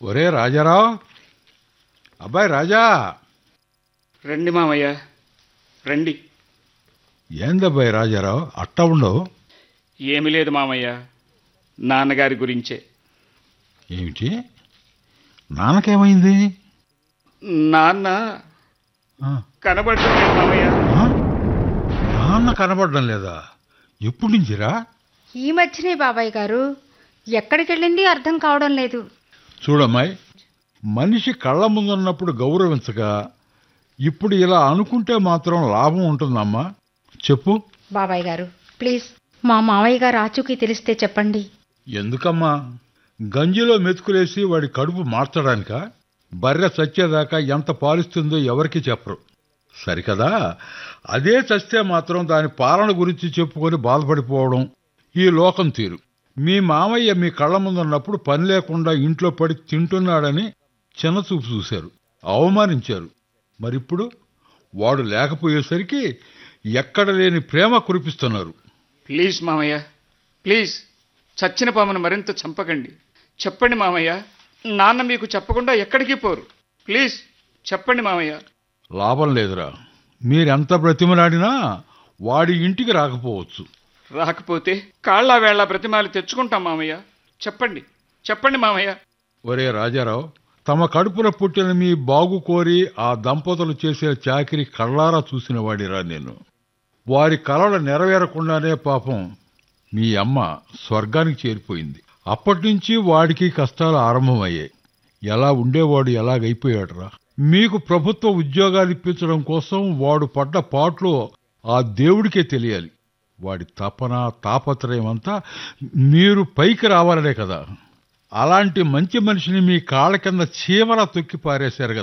ఒరే రాజారావు అబ్బాయి రాజా రండి మామయ్య రండి ఏందబ్బాయి రాజారావు అట్ట ఉండవు ఏమీ లేదు మామయ్య నాన్నగారి గురించే ఏమిటి నాన్నకేమైంది నాన్న ఆ, కనబడటం లేదు మామయ్య ఆ? నాన్న కనపడడం లేదా ఎప్పుడు నుంచిరా ఈ మధ్యనే బాబాయ్ గారు ఎక్కడికి వెళ్ళింది అర్థం కావడం లేదు చూడమ్మాయి మనిషి కళ్ళ ముందున్నప్పుడు గౌరవించగా ఇప్పుడు ఇలా అనుకుంటే మాత్రం లాభం ఉంటుందమ్మా చెప్పు బాబాయ్ గారు ప్లీజ్ మా మావయ్య గారు ఆచూకీ తెలిస్తే చెప్పండి ఎందుకమ్మా గంజిలో మెతుకులేసి వాడి కడుపు మార్చడానిక బర్రె చచ్చేదాకా ఎంత పాలిస్తుందో ఎవరికి చెప్పరు సరికదా అదే చస్తే మాత్రం దాని పాలన గురించి చెప్పుకొని బాధపడిపోవడం ఈ లోకం తీరు మీ మామయ్య మీ కళ్ళ ముందున్నప్పుడు పని లేకుండా ఇంట్లో పడి తింటున్నాడని చిన్నచూపు చూశారు అవమానించారు మరిప్పుడు వాడు లేకపోయేసరికి ఎక్కడ లేని ప్రేమ కురిపిస్తున్నారు ప్లీజ్ మామయ్య ప్లీజ్ చచ్చిన పామును మరింత చంపకండి చెప్పండి మామయ్య నాన్న మీకు చెప్పకుండా ఎక్కడికి పోరు ప్లీజ్ చెప్పండి మామయ్య లాభం లేదురా మీరెంత బ్రతిమలాడినా వాడి ఇంటికి రాకపోవచ్చు రాకపోతే కాళ్ళ వేళ బ్రతిమాలి తెచ్చుకుంటాం మామయ్య చెప్పండి చెప్పండి మామయ్య ఒరే రాజారావు తమ కడుపున పుట్టిన మీ బాగు కోరి ఆ దంపతులు చేసే చాకిరి కళ్ళారా చూసిన వాడిరా నేను వారి కలలు నెరవేరకుండానే పాపం మీ అమ్మ స్వర్గానికి చేరిపోయింది అప్పటినుంచి వాడికి కష్టాలు ఆరంభమయ్యాయి ఎలా ఉండేవాడు ఎలాగైపోయాడురా మీకు ప్రభుత్వ ఉద్యోగాలు ఇప్పించడం కోసం వాడు పడ్డ పాటలు ఆ దేవుడికే తెలియాలి వాడి తపన తాపత్రయం అంతా మీరు పైకి రావాలనే కదా అలాంటి మంచి మనిషిని మీ కాళ్ళ కింద చీమలా తొక్కి పారేశారు కదా